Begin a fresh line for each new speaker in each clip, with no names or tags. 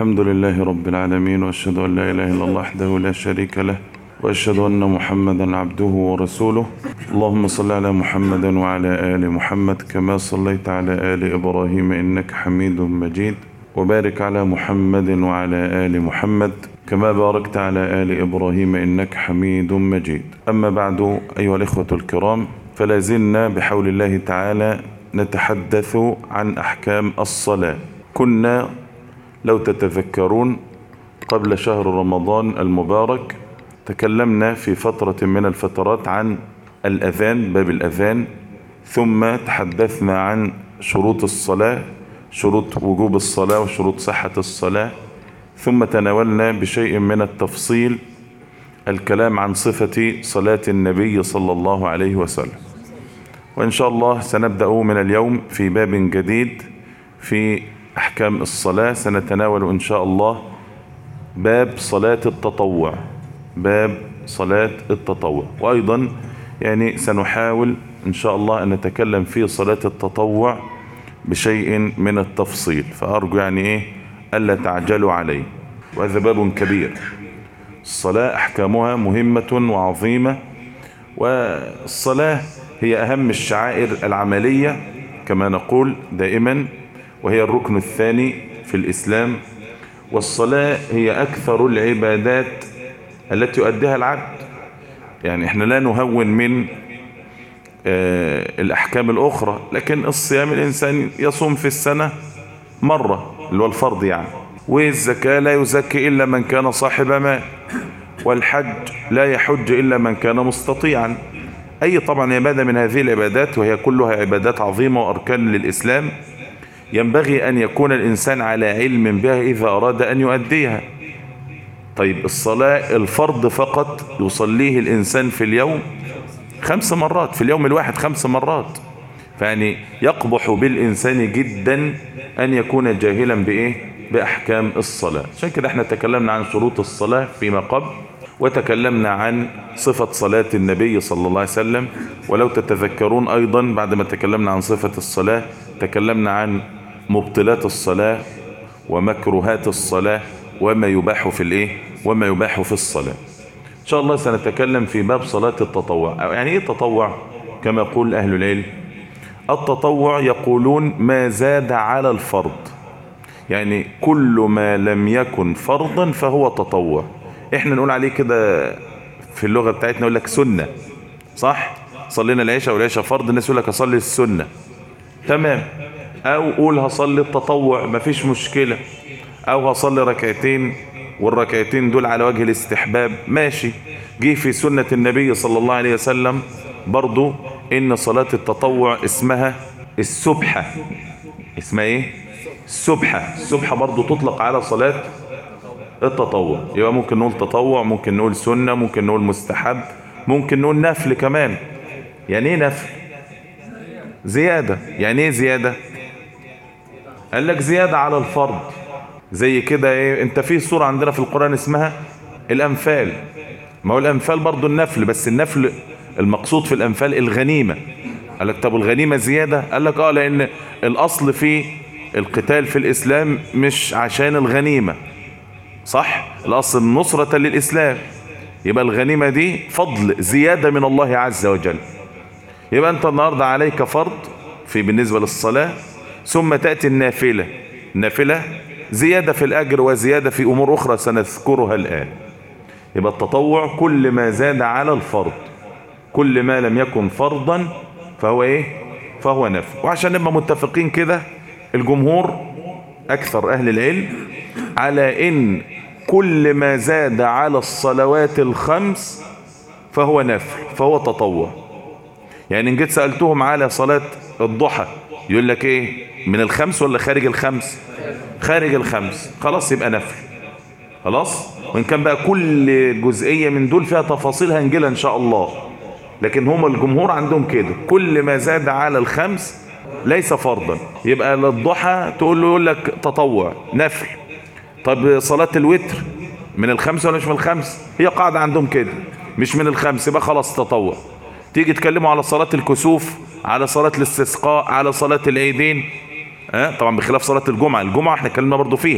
الحمد لله رب العالمين وأشهد أن لا إله إلا الله وحده لا شريك له وأشهد أن محمدا عبده ورسوله اللهم صل على محمد وعلى آل محمد كما صليت على آل إبراهيم إنك حميد مجيد وبارك على محمد وعلى آل محمد كما باركت على آل إبراهيم إنك حميد مجيد أما بعد أيها الإخوة الكرام فلا زلنا بحول الله تعالى نتحدث عن أحكام الصلاة كنا لو تتذكرون قبل شهر رمضان المبارك تكلمنا في فترة من الفترات عن الأذان باب الأذان ثم تحدثنا عن شروط الصلاة شروط وجوب الصلاة وشروط صحة الصلاة ثم تناولنا بشيء من التفصيل الكلام عن صفة صلاة النبي صلى الله عليه وسلم وإن شاء الله سنبدأ من اليوم في باب جديد في أحكام الصلاة سنتناول إن شاء الله باب صلاة التطوع باب صلاة التطوع وأيضا يعني سنحاول إن شاء الله أن نتكلم في صلاة التطوع بشيء من التفصيل فأرجو يعني إيه ألا تعجلوا عليه وهذا باب كبير الصلاة أحكامها مهمة وعظيمة والصلاة هي أهم الشعائر العملية كما نقول دائما وهي الركن الثاني في الإسلام والصلاة هي أكثر العبادات التي يؤديها العبد يعني احنا لا نهون من آه الأحكام الأخرى لكن الصيام الإنسان يصوم في السنة مرة اللي هو الفرض يعني والزكاة لا يزكي إلا من كان صاحب مال والحج لا يحج إلا من كان مستطيعا أي طبعا عبادة من هذه العبادات وهي كلها عبادات عظيمة وأركان للإسلام ينبغي أن يكون الإنسان على علم بها إذا أراد أن يؤديها طيب الصلاة الفرض فقط يصليه الإنسان في اليوم خمس مرات في اليوم الواحد خمس مرات فيعني يقبح بالإنسان جدا أن يكون جاهلا بإيه بأحكام الصلاة عشان كده احنا تكلمنا عن شروط الصلاة فيما قبل وتكلمنا عن صفة صلاة النبي صلى الله عليه وسلم ولو تتذكرون أيضا بعد ما تكلمنا عن صفة الصلاة تكلمنا عن مبطلات الصلاة ومكروهات الصلاة وما يباح في الايه وما يباح في الصلاة ان شاء الله سنتكلم في باب صلاة التطوع يعني ايه التطوع كما يقول اهل العلم التطوع يقولون ما زاد على الفرض يعني كل ما لم يكن فرضا فهو تطوع احنا نقول عليه كده في اللغة بتاعتنا نقول لك سنة صح صلينا العشاء والعشاء فرض الناس يقول لك اصلي السنة تمام او قول هصلي التطوع مفيش مشكلة او هصلي ركعتين والركعتين دول على وجه الاستحباب ماشي جه في سنة النبي صلى الله عليه وسلم برضو ان صلاة التطوع اسمها السبحة اسمها ايه السبحة السبحة برضو تطلق على صلاة التطوع يبقى ممكن نقول تطوع ممكن نقول سنة ممكن نقول مستحب ممكن نقول نفل كمان يعني ايه نفل زيادة يعني ايه زيادة قال لك زيادة على الفرض زي كده ايه انت في سورة عندنا في القرآن اسمها الانفال ما هو الانفال برضو النفل بس النفل المقصود في الانفال الغنيمة قال لك طب الغنيمة زيادة قال لك اه لان الاصل في القتال في الاسلام مش عشان الغنيمة صح الاصل نصرة للاسلام يبقى الغنيمة دي فضل زيادة من الله عز وجل يبقى انت النهاردة عليك فرض في بالنسبة للصلاة ثم تأتي النافلة النافلة زيادة في الأجر وزيادة في أمور أخرى سنذكرها الآن يبقى التطوع كل ما زاد على الفرض كل ما لم يكن فرضا فهو إيه فهو نفل وعشان نبقى متفقين كده الجمهور أكثر أهل العلم على إن كل ما زاد على الصلوات الخمس فهو نفل فهو تطوع يعني إن جيت سألتهم على صلاة الضحى يقول لك إيه من الخمس ولا خارج الخمس خارج الخمس خلاص يبقى نفل خلاص وإن كان بقى كل جزئية من دول فيها تفاصيل هنجيلها إن شاء الله لكن هم الجمهور عندهم كده كل ما زاد على الخمس ليس فرضا يبقى للضحى تقول له يقول لك تطوع نفل طب صلاة الوتر من الخمس ولا مش من الخمس هي قاعدة عندهم كده مش من الخمس يبقى خلاص تطوع تيجي تكلموا على صلاة الكسوف على صلاة الاستسقاء على صلاة العيدين ها طبعا بخلاف صلاة الجمعة الجمعة احنا اتكلمنا برضو فيها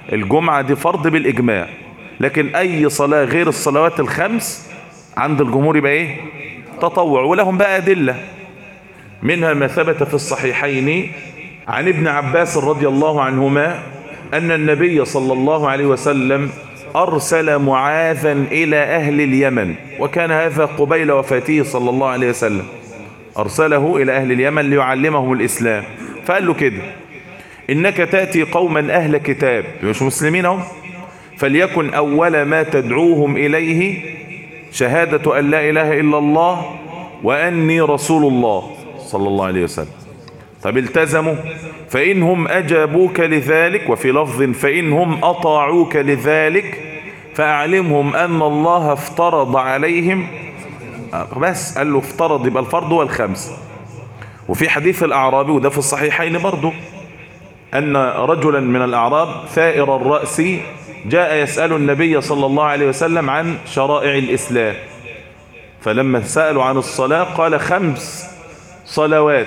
الجمعة دي فرض بالإجماع لكن أي صلاة غير الصلوات الخمس عند الجمهور يبقى إيه تطوع ولهم بقى أدلة منها ما ثبت في الصحيحين عن ابن عباس رضي الله عنهما أن النبي صلى الله عليه وسلم أرسل معاذا إلى أهل اليمن وكان هذا قبيل وفاته صلى الله عليه وسلم أرسله إلى أهل اليمن ليعلمهم الإسلام فقال له كده إنك تأتي قوما أهل كتاب مش مسلمين هم فليكن أول ما تدعوهم إليه شهادة أن لا إله إلا الله وأني رسول الله صلى الله عليه وسلم طب التزموا فإنهم أجابوك لذلك وفي لفظ فإنهم أطاعوك لذلك فأعلمهم أن الله افترض عليهم بس قال له افترض يبقى الفرض هو الخمس وفي حديث الأعرابي وده في الصحيحين برضه أن رجلا من الأعراب ثائر الرأس جاء يسأل النبي صلى الله عليه وسلم عن شرائع الإسلام فلما سألوا عن الصلاة قال خمس صلوات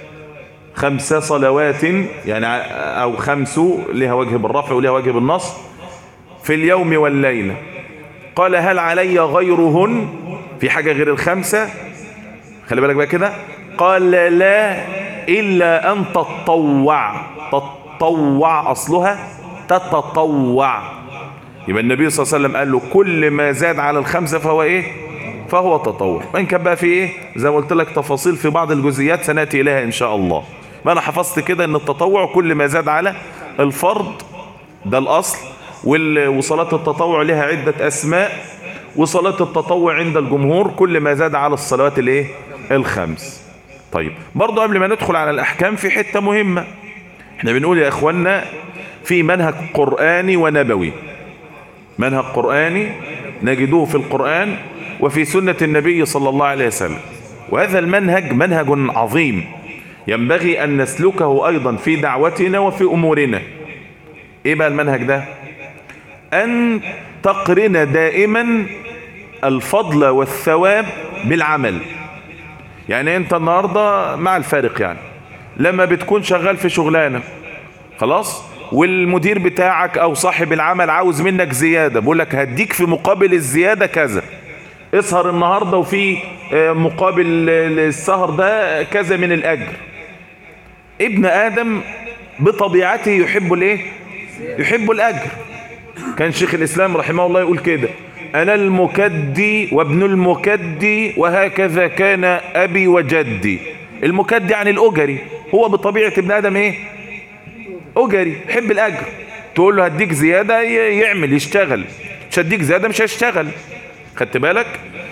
خمس صلوات يعني أو خمس لها وجه بالرفع ولها وجه بالنص في اليوم والليلة قال هل علي غيرهن في حاجة غير الخمسة خلي بالك بقى كده قال لا إلا أن تتطوع تتطوع أصلها تتطوع يبقى النبي صلى الله عليه وسلم قال له كل ما زاد على الخمسة فهو إيه فهو تطوع وإن كان بقى في إيه زي ما قلت لك تفاصيل في بعض الجزئيات سنأتي إليها إن شاء الله ما أنا حفظت كده أن التطوع كل ما زاد على الفرض ده الأصل وصلاة التطوع لها عدة أسماء وصلاة التطوع عند الجمهور كل ما زاد على الصلوات الايه الخمس طيب برضو قبل ما ندخل على الأحكام في حتة مهمة احنا بنقول يا اخوانا في منهج قرآني ونبوي منهج قرآني نجدوه في القرآن وفي سنة النبي صلى الله عليه وسلم وهذا المنهج منهج عظيم ينبغي أن نسلكه أيضا في دعوتنا وفي أمورنا إيه بقى المنهج ده أن تقرن دائما الفضل والثواب بالعمل يعني أنت النهاردة مع الفارق يعني لما بتكون شغال في شغلانة خلاص والمدير بتاعك أو صاحب العمل عاوز منك زيادة بقول لك هديك في مقابل الزيادة كذا اسهر النهاردة وفي مقابل السهر ده كذا من الأجر ابن آدم بطبيعته يحب الايه يحب الأجر كان شيخ الإسلام رحمه الله يقول كده أنا المكدي وابن المكدي وهكذا كان أبي وجدي المكدي عن الأجري هو بطبيعة ابن آدم ايه أجري يحب الأجر تقول له هديك زيادة يعمل يشتغل مش هديك زيادة مش هيشتغل خدت بالك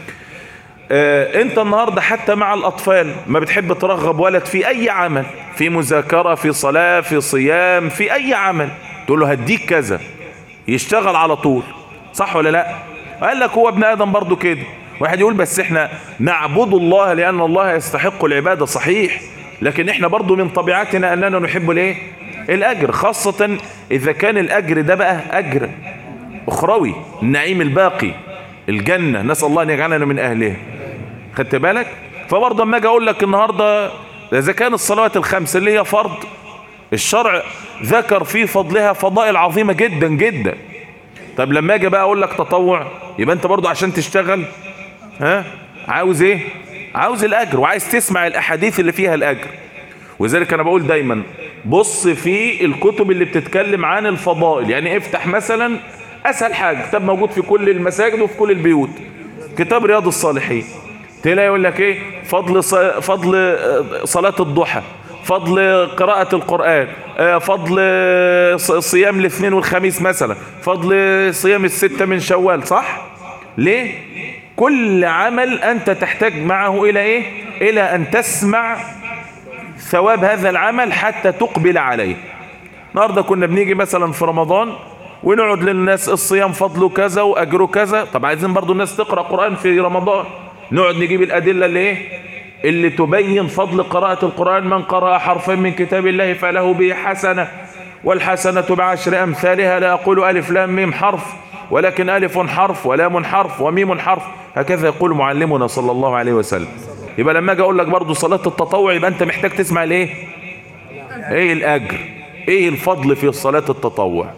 آه انت النهاردة حتى مع الأطفال ما بتحب ترغب ولد في أي عمل في مذاكرة في صلاة في صيام في أي عمل تقول له هديك كذا يشتغل على طول صح ولا لا قال لك هو ابن آدم برضو كده واحد يقول بس احنا نعبد الله لأن الله يستحق العبادة صحيح لكن احنا برضو من طبيعتنا أننا نحب الايه الأجر خاصة إذا كان الأجر ده بقى أجر أخروي النعيم الباقي الجنة نسأل الله أن يجعلنا من أهلها خدت بالك فبرضه اما اجي اقول لك النهارده اذا كان الصلوات الخمس اللي هي فرض الشرع ذكر في فضلها فضائل عظيمه جدا جدا طب لما اجي بقى اقول لك تطوع يبقى انت برضه عشان تشتغل ها عاوز ايه عاوز الاجر وعايز تسمع الاحاديث اللي فيها الاجر وذلك انا بقول دايما بص في الكتب اللي بتتكلم عن الفضائل يعني افتح مثلا اسهل حاجه كتاب موجود في كل المساجد وفي كل البيوت كتاب رياض الصالحين تلاقي يقول لك ايه فضل فضل صلاة الضحى فضل قراءة القرآن فضل صيام الاثنين والخميس مثلا فضل صيام الستة من شوال صح ليه كل عمل انت تحتاج معه الى ايه الى ان تسمع ثواب هذا العمل حتى تقبل عليه النهارده كنا بنيجي مثلا في رمضان ونقعد للناس الصيام فضله كذا واجره كذا طب عايزين برضو الناس تقرأ قرآن في رمضان نقعد نجيب الأدلة اللي ايه اللي تبين فضل قراءة القرآن من قرأ حرفا من كتاب الله فله به حسنة والحسنة بعشر أمثالها لا أقول ألف لام ميم حرف ولكن ألف حرف ولام حرف وميم حرف هكذا يقول معلمنا صلى الله عليه وسلم يبقى لما اجي اقول لك برضو صلاة التطوع يبقى انت محتاج تسمع الايه ايه الاجر ايه الفضل في صلاة التطوع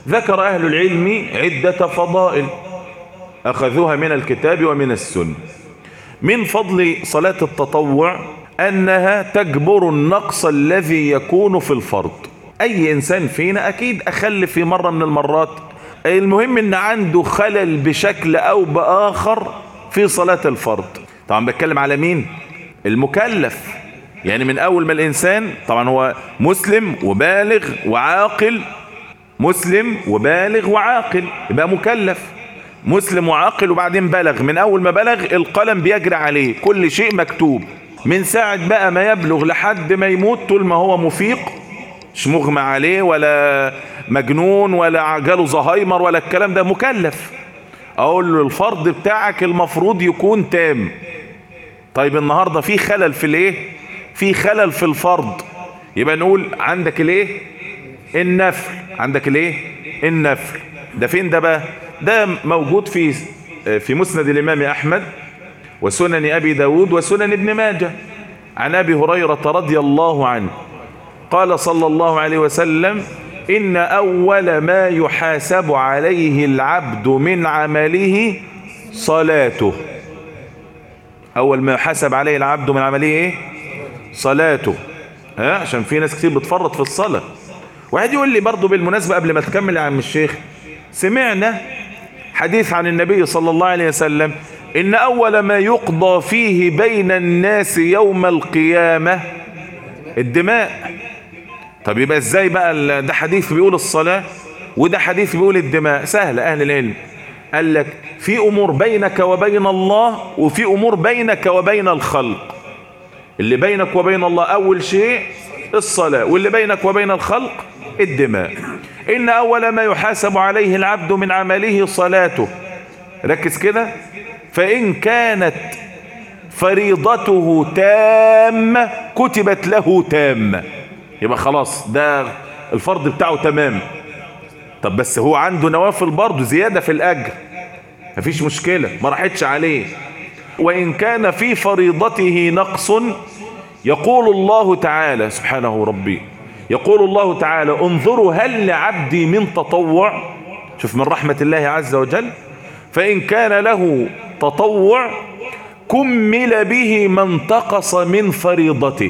ذكر أهل العلم عدة فضائل أخذوها من الكتاب ومن السنة من فضل صلاة التطوع أنها تجبر النقص الذي يكون في الفرض أي إنسان فينا أكيد أخل في مرة من المرات المهم أن عنده خلل بشكل أو بآخر في صلاة الفرض طبعا بتكلم على مين المكلف يعني من أول ما الإنسان طبعا هو مسلم وبالغ وعاقل مسلم وبالغ وعاقل يبقى مكلف مسلم وعاقل وبعدين بلغ من اول ما بلغ القلم بيجري عليه كل شيء مكتوب من ساعة بقى ما يبلغ لحد ما يموت طول ما هو مفيق مش مغمى عليه ولا مجنون ولا جاله زهايمر ولا الكلام ده مكلف اقول له الفرض بتاعك المفروض يكون تام طيب النهاردة في خلل في الايه في خلل في الفرض يبقى نقول عندك الايه النفل عندك الايه النفل ده فين ده بقى ده موجود في في مسند الامام احمد وسنن ابي داود وسنن ابن ماجه عن ابي هريرة رضي الله عنه قال صلى الله عليه وسلم ان اول ما يحاسب عليه العبد من عمله صلاته اول ما يحاسب عليه العبد من عمله ايه صلاته ها عشان في ناس كتير بتفرط في الصلاة واحد يقول لي برضو بالمناسبة قبل ما تكمل يا عم الشيخ سمعنا حديث عن النبي صلى الله عليه وسلم ان اول ما يقضى فيه بين الناس يوم القيامة الدماء طب يبقى ازاي بقى ده حديث بيقول الصلاة وده حديث بيقول الدماء سهل اهل العلم قال لك في امور بينك وبين الله وفي امور بينك وبين الخلق اللي بينك وبين الله اول شيء الصلاة واللي بينك وبين الخلق الدماء ان اول ما يحاسب عليه العبد من عمله صلاته ركز كده فان كانت فريضته تامة كتبت له تامة يبقى خلاص ده الفرض بتاعه تمام طب بس هو عنده نوافل برضه زيادة في الاجر مفيش مشكلة ما راحتش عليه وان كان في فريضته نقص يقول الله تعالى سبحانه ربي يقول الله تعالى انظروا هل لعبدي من تطوع شوف من رحمة الله عز وجل فإن كان له تطوع كمل به ما انتقص من فريضته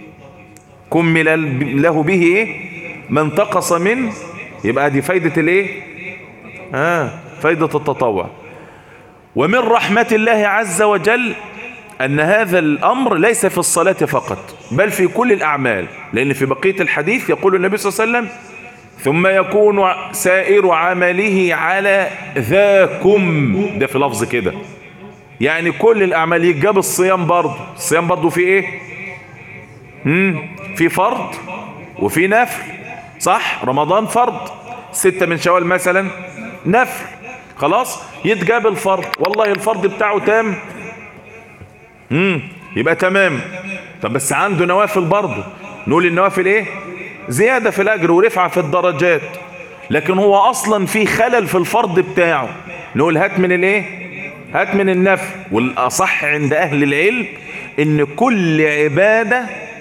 كمل له به ايه ما انتقص من يبقى دي فايدة الايه آه فايدة التطوع ومن رحمة الله عز وجل أن هذا الأمر ليس في الصلاة فقط بل في كل الأعمال لأن في بقية الحديث يقول النبي صلى الله عليه وسلم ثم يكون سائر عمله على ذاكم ده في لفظ كده يعني كل الأعمال يجاب الصيام برضه الصيام برضه في إيه مم. في فرض وفي نفل صح رمضان فرض ستة من شوال مثلا نفل خلاص يتجاب الفرض والله الفرض بتاعه تام امم يبقى تمام طب بس عنده نوافل برضه نقول النوافل ايه زيادة في الاجر ورفعة في الدرجات لكن هو اصلا في خلل في الفرض بتاعه نقول هات من الايه هات من النفل والاصح عند اهل العلم ان كل عبادة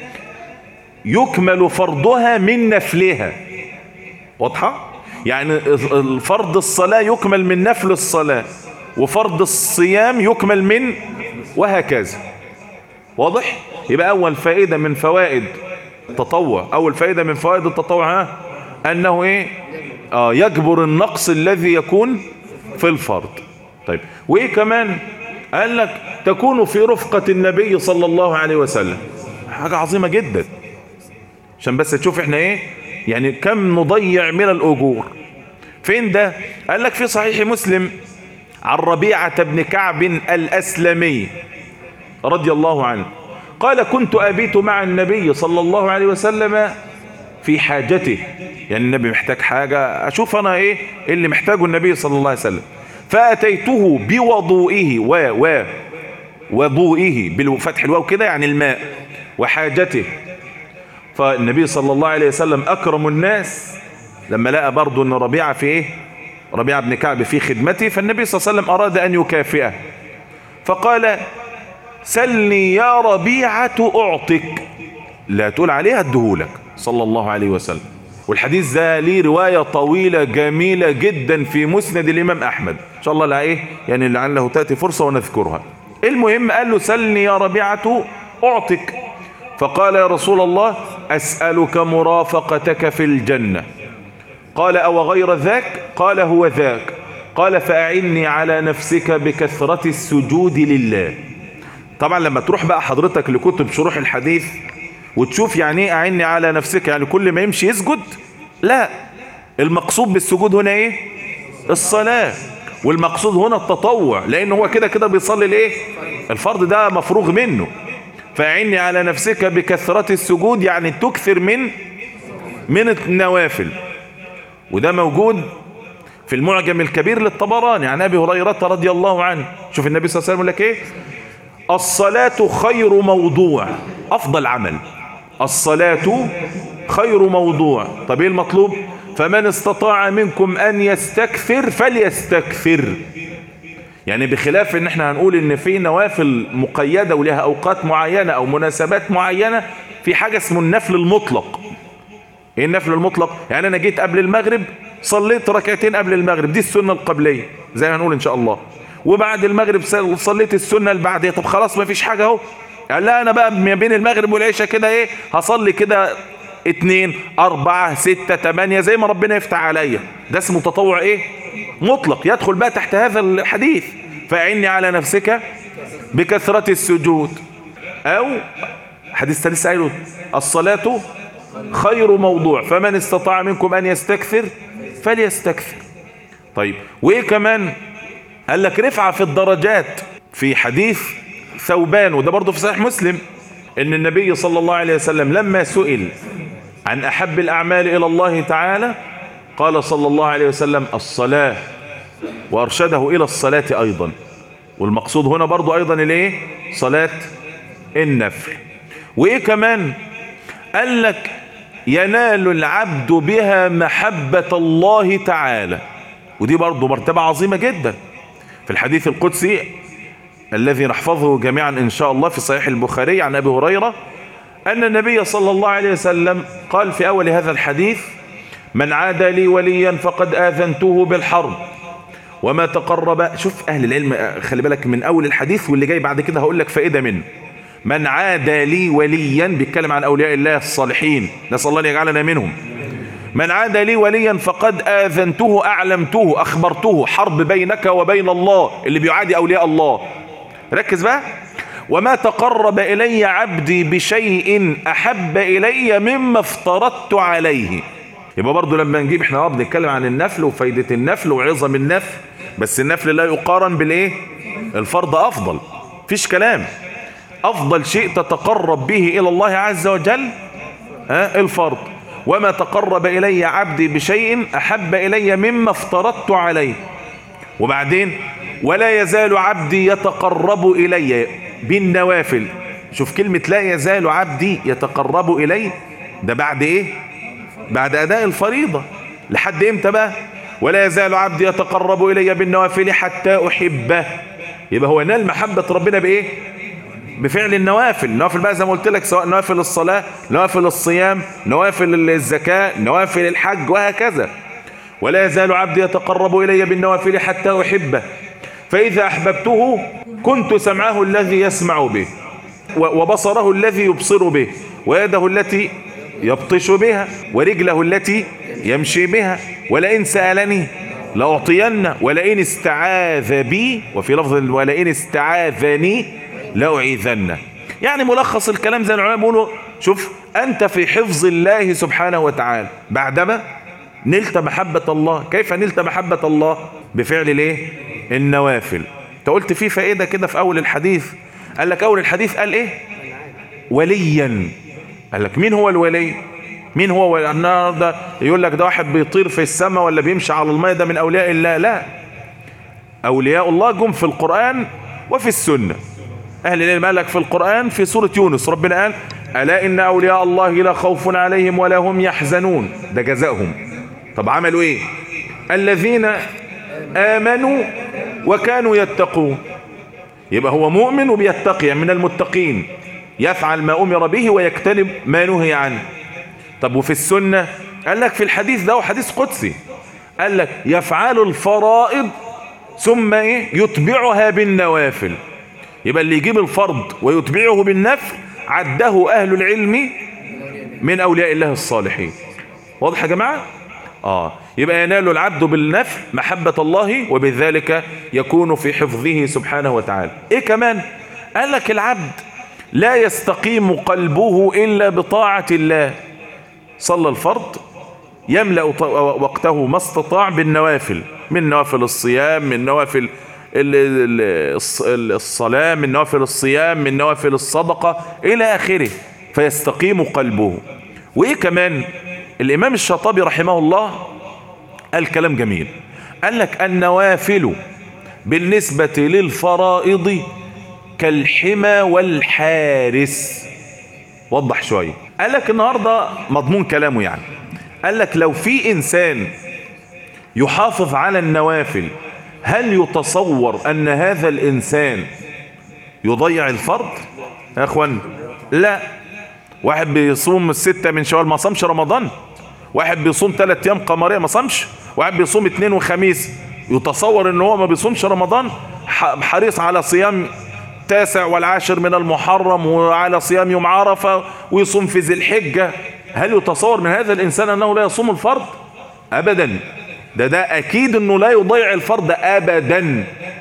يكمل فرضها من نفلها واضحة يعني الفرض الصلاة يكمل من نفل الصلاة وفرض الصيام يكمل من وهكذا واضح يبقى اول فائدة من فوائد التطوع اول فائدة من فوائد التطوع ها انه ايه آه يجبر النقص الذي يكون في الفرض طيب وايه كمان قال لك تكون في رفقة النبي صلى الله عليه وسلم حاجة عظيمة جدا عشان بس تشوف احنا ايه يعني كم نضيع من الاجور فين ده قال لك في صحيح مسلم عن ربيعة بن كعب الأسلمي رضي الله عنه قال كنت أبيت مع النبي صلى الله عليه وسلم في حاجته يعني النبي محتاج حاجة أشوف أنا إيه اللي محتاجه النبي صلى الله عليه وسلم فأتيته بوضوئه و و وضوئه بالفتح الواو كده يعني الماء وحاجته فالنبي صلى الله عليه وسلم أكرم الناس لما لقى برضه أن ربيعة في إيه ربيعة بن كعب في خدمته فالنبي صلى الله عليه وسلم أراد أن يكافئه فقال سلني يا ربيعة أعطك لا تقول عليها ادهولك صلى الله عليه وسلم والحديث ده ليه رواية طويلة جميلة جدا في مسند الإمام أحمد إن شاء الله لا إيه يعني لعله تأتي فرصة ونذكرها المهم قال له سلني يا ربيعة أعطك فقال يا رسول الله أسألك مرافقتك في الجنة قال أو غير ذاك قال هو ذاك قال فأعني على نفسك بكثرة السجود لله طبعا لما تروح بقى حضرتك لكتب شروح الحديث وتشوف يعني ايه أعني على نفسك يعني كل ما يمشي يسجد لا المقصود بالسجود هنا ايه الصلاة والمقصود هنا التطوع لان هو كده كده بيصلي الايه الفرض ده مفروغ منه فأعني على نفسك بكثرة السجود يعني تكثر من من النوافل وده موجود في المعجم الكبير للطبراني عن ابي هريره رضي الله عنه شوف النبي صلى الله عليه وسلم يقول لك ايه الصلاه خير موضوع افضل عمل الصلاه خير موضوع طب ايه المطلوب فمن استطاع منكم ان يستكثر فليستكثر يعني بخلاف ان احنا هنقول ان في نوافل مقيده ولها اوقات معينه او مناسبات معينه في حاجه اسمه النفل المطلق ايه النفل المطلق يعني انا جيت قبل المغرب صليت ركعتين قبل المغرب دي السنة القبلية زي ما هنقول ان شاء الله وبعد المغرب صليت السنة البعدية طب خلاص ما فيش حاجة اهو قال لا انا بقى ما بين المغرب والعشاء كده ايه هصلي كده اتنين اربعة ستة تمانية زي ما ربنا يفتح عليا ده اسمه تطوع ايه مطلق يدخل بقى تحت هذا الحديث فاعني على نفسك بكثرة السجود او حديث لسه قايله الصلاة خير موضوع فمن استطاع منكم ان يستكثر فليستكثر طيب وايه كمان قال لك رفعة في الدرجات في حديث ثوبان وده برضه في صحيح مسلم ان النبي صلى الله عليه وسلم لما سئل عن احب الاعمال الى الله تعالى قال صلى الله عليه وسلم الصلاة وارشده الى الصلاة ايضا والمقصود هنا برضه ايضا الايه صلاة النفل وايه كمان قال لك ينال العبد بها محبة الله تعالى ودي برضو مرتبة عظيمة جدا في الحديث القدسي الذي نحفظه جميعا إن شاء الله في صحيح البخاري عن أبي هريرة أن النبي صلى الله عليه وسلم قال في أول هذا الحديث من عاد لي وليا فقد آذنته بالحرب وما تقرب شوف أهل العلم خلي بالك من أول الحديث واللي جاي بعد كده هقول لك فائدة منه من عاد لي وليا بيتكلم عن أولياء الله الصالحين نسأل الله أن يجعلنا منهم من عاد لي وليا فقد آذنته أعلمته أخبرته حرب بينك وبين الله اللي بيعادي أولياء الله ركز بقى وما تقرب إلي عبدي بشيء أحب إلي مما افترضت عليه يبقى برضو لما نجيب احنا بنتكلم عن النفل وفايدة النفل وعظم النفل بس النفل لا يقارن بالايه الفرض افضل فيش كلام افضل شيء تتقرب به الى الله عز وجل ها الفرض وما تقرب الي عبدي بشيء احب الي مما افترضت عليه وبعدين ولا يزال عبدي يتقرب الي بالنوافل شوف كلمة لا يزال عبدي يتقرب الي ده بعد ايه بعد اداء الفريضة لحد امتى بقى ولا يزال عبدي يتقرب الي بالنوافل حتى احبه يبقى هو نال محبة ربنا بايه بفعل النوافل النوافل بقى زي ما قلت لك سواء نوافل الصلاة نوافل الصيام نوافل الزكاة نوافل الحج وهكذا ولا يزال عبدي يتقرب إلي بالنوافل حتى أحبه فإذا أحببته كنت سمعه الذي يسمع به وبصره الذي يبصر به ويده التي يبطش بها ورجله التي يمشي بها ولئن سألني لأعطين ولئن استعاذ بي وفي لفظ ولئن استعاذني لأعيذنه يعني ملخص الكلام زي العلماء بيقولوا شوف أنت في حفظ الله سبحانه وتعالى بعدما نلت محبة الله كيف نلت محبة الله بفعل الايه النوافل انت قلت فيه فائدة كده في أول الحديث قال لك أول الحديث قال إيه وليا قال لك مين هو الولي مين هو النهارده يقول لك ده واحد بيطير في السماء ولا بيمشي على الماء ده من أولياء الله لا أولياء الله جم في القرآن وفي السنة أهل العلم قال لك في القرآن في سورة يونس ربنا قال ألا إن أولياء الله لا خوف عليهم ولا هم يحزنون ده جزاؤهم طب عملوا إيه الذين آمنوا وكانوا يتقون يبقى هو مؤمن وبيتقي من المتقين يفعل ما أمر به ويجتنب ما نهي عنه طب وفي السنة قال لك في الحديث ده وحديث قدسي قال لك يفعل الفرائض ثم ايه يتبعها بالنوافل يبقى اللي يجيب الفرض ويتبعه بالنفل عده اهل العلم من اولياء الله الصالحين واضح يا جماعه اه يبقى ينال العبد بالنفل محبة الله وبذلك يكون في حفظه سبحانه وتعالى ايه كمان قال لك العبد لا يستقيم قلبه الا بطاعة الله صلى الفرض يملأ وقته ما استطاع بالنوافل من نوافل الصيام من نوافل الصلاة من نوافل الصيام من نوافل الصدقة إلى آخره فيستقيم قلبه وإيه كمان الإمام الشاطبي رحمه الله قال كلام جميل قال لك النوافل بالنسبة للفرائض كالحمى والحارس وضح شوية قال لك النهاردة مضمون كلامه يعني قال لك لو في إنسان يحافظ على النوافل هل يتصور أن هذا الإنسان يضيع الفرض يا أخوان لا واحد بيصوم الستة من شوال ما صامش رمضان واحد بيصوم ثلاث ايام قمريه ما صامش واحد بيصوم اثنين وخميس يتصور ان هو ما بيصومش رمضان حريص على صيام التاسع والعاشر من المحرم وعلى صيام يوم عرفة ويصوم في ذي الحجة هل يتصور من هذا الإنسان أنه لا يصوم الفرض أبدا ده ده أكيد أنه لا يضيع الفرض أبدا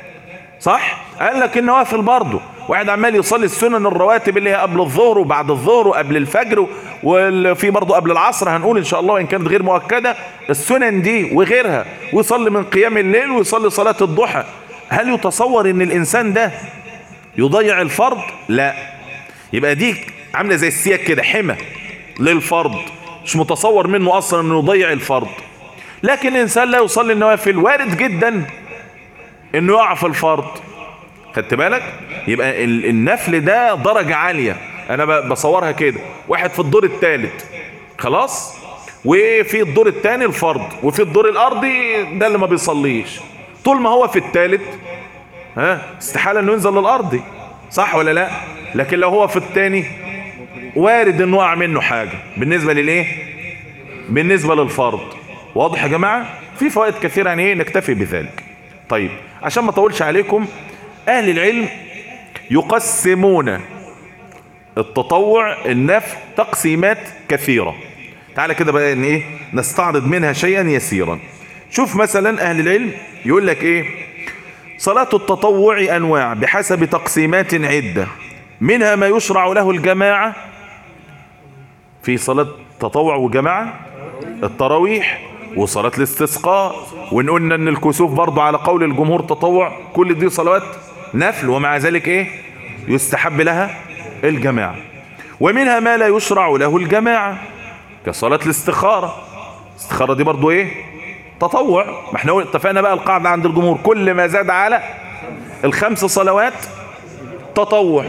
صح قال لك النوافل برضه واحد عمال يصلي السنن الرواتب اللي هي قبل الظهر وبعد الظهر وقبل الفجر وفي برضه قبل العصر هنقول ان شاء الله وان كانت غير مؤكده السنن دي وغيرها ويصلي من قيام الليل ويصلي صلاه الضحى هل يتصور ان الانسان ده يضيع الفرض لا يبقى دي عامله زي السياج كده حمى للفرض مش متصور منه اصلا انه يضيع الفرض لكن الانسان لا يصلي النوافل وارد جدا انه يقع في الفرض خدت بالك يبقى النفل ده درجة عالية انا بصورها كده واحد في الدور الثالث خلاص وفي الدور الثاني الفرض وفي الدور الارضي ده اللي ما بيصليش طول ما هو في الثالث ها استحالة انه ينزل للارض صح ولا لا لكن لو هو في الثاني وارد انه يقع منه حاجة بالنسبة للايه بالنسبة للفرض واضح يا جماعة في فوائد كثيرة يعني ايه نكتفي بذلك طيب عشان ما اطولش عليكم اهل العلم يقسمون التطوع النفل تقسيمات كثيرة تعالى كده بقى ان ايه نستعرض منها شيئا يسيرا شوف مثلا اهل العلم يقول لك ايه صلاة التطوع انواع بحسب تقسيمات عدة منها ما يشرع له الجماعة في صلاة تطوع وجماعة التراويح وصلاة الاستسقاء وان قلنا ان الكسوف برضو على قول الجمهور تطوع كل دي صلوات نفل ومع ذلك ايه يستحب لها الجماعة ومنها ما لا يشرع له الجماعة كصلاة الاستخارة الاستخارة دي برضو ايه تطوع ما احنا اتفقنا بقى القاعدة عند الجمهور كل ما زاد على الخمس صلوات تطوع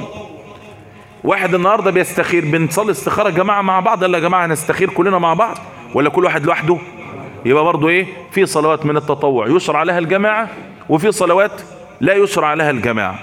واحد النهاردة بيستخير بنصلي استخارة جماعة مع بعض يلا يا جماعة نستخير كلنا مع بعض ولا كل واحد لوحده يبقى برضو ايه في صلوات من التطوع يشرع لها الجماعة وفي صلوات لا يشرع لها الجماعة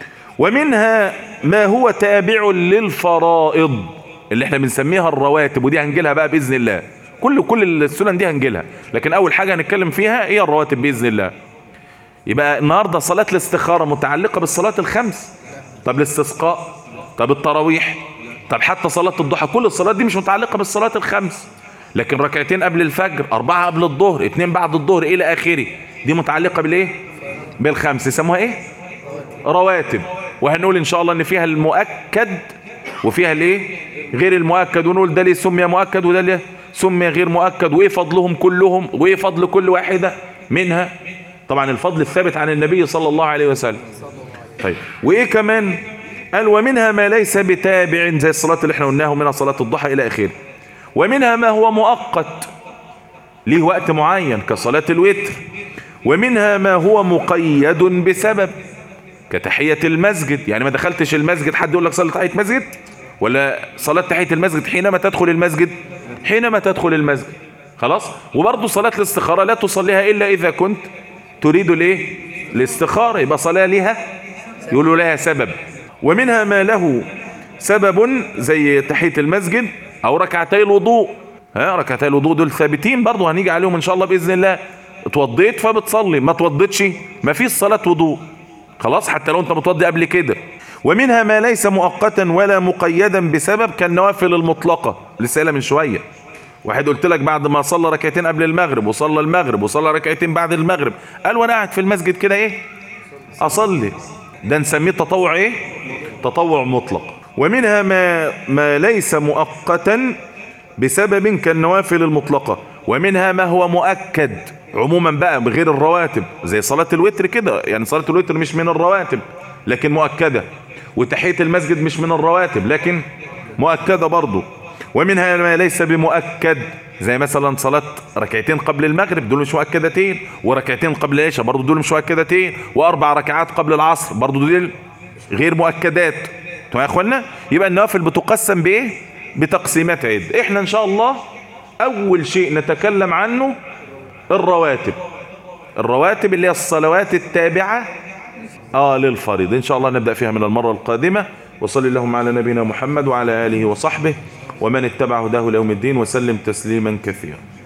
ومنها ما هو تابع للفرائض اللي احنا بنسميها الرواتب ودي هنجيلها بقى بإذن الله كل كل السنن دي هنجيلها لكن اول حاجة هنتكلم فيها هي الرواتب بإذن الله يبقى النهاردة صلاة الاستخارة متعلقة بالصلاة الخمس طب الاستسقاء طب التراويح طب حتى صلاة الضحى كل الصلاة دي مش متعلقة بالصلاة الخمس لكن ركعتين قبل الفجر أربعة قبل الظهر اتنين بعد الظهر إلى آخره دي متعلقة بالإيه بالخمس يسموها إيه رواتب وهنقول إن شاء الله إن فيها المؤكد وفيها الإيه غير المؤكد ونقول ده ليه سمي مؤكد وده ليه سمي غير مؤكد وإيه فضلهم كلهم وإيه فضل كل واحدة منها طبعا الفضل الثابت عن النبي صلى الله عليه وسلم طيب وإيه كمان قال ومنها ما ليس بتابع زي الصلاة اللي احنا قلناها ومنها صلاة الضحى إلى آخره ومنها ما هو مؤقت ليه وقت معين كصلاة الوتر ومنها ما هو مقيد بسبب كتحية المسجد يعني ما دخلتش المسجد حد يقول لك صلاة تحية مسجد ولا صلاة تحية المسجد حينما تدخل المسجد حينما تدخل المسجد خلاص وبرضه صلاة الاستخارة لا تصليها إلا إذا كنت تريد الايه الاستخارة يبقى صلاة لها يقولوا لها سبب ومنها ما له سبب زي تحية المسجد او ركعتي الوضوء ها ركعتي الوضوء دول ثابتين برضه هنيجي عليهم ان شاء الله باذن الله اتوضيت فبتصلي ما اتوضيتش ما فيش صلاه وضوء خلاص حتى لو انت متوضي قبل كده ومنها ما ليس مؤقتا ولا مقيدا بسبب كالنوافل المطلقه لسه قايلها من شويه واحد قلت لك بعد ما صلى ركعتين قبل المغرب وصلى المغرب وصلى ركعتين بعد المغرب قال وانا قاعد في المسجد كده ايه اصلي ده نسميه تطوع ايه تطوع مطلق ومنها ما ما ليس مؤقتا بسبب كالنوافل المطلقة ومنها ما هو مؤكد عموما بقى بغير الرواتب زي صلاة الوتر كده يعني صلاة الوتر مش من الرواتب لكن مؤكدة وتحية المسجد مش من الرواتب لكن مؤكدة برضو ومنها ما ليس بمؤكد زي مثلا صلاة ركعتين قبل المغرب دول مش مؤكدتين وركعتين قبل العشاء برضو دول مش مؤكدتين واربع ركعات قبل العصر برضو دول غير مؤكدات تمام يا اخوانا يبقى النوافل بتقسم بايه بتقسيمات عد احنا ان شاء الله اول شيء نتكلم عنه الرواتب الرواتب اللي هي الصلوات التابعة اه للفريض ان شاء الله نبدأ فيها من المرة القادمة وصلي اللهم على نبينا محمد وعلى آله وصحبه ومن اتبع هداه ليوم الدين وسلم تسليما كثيرا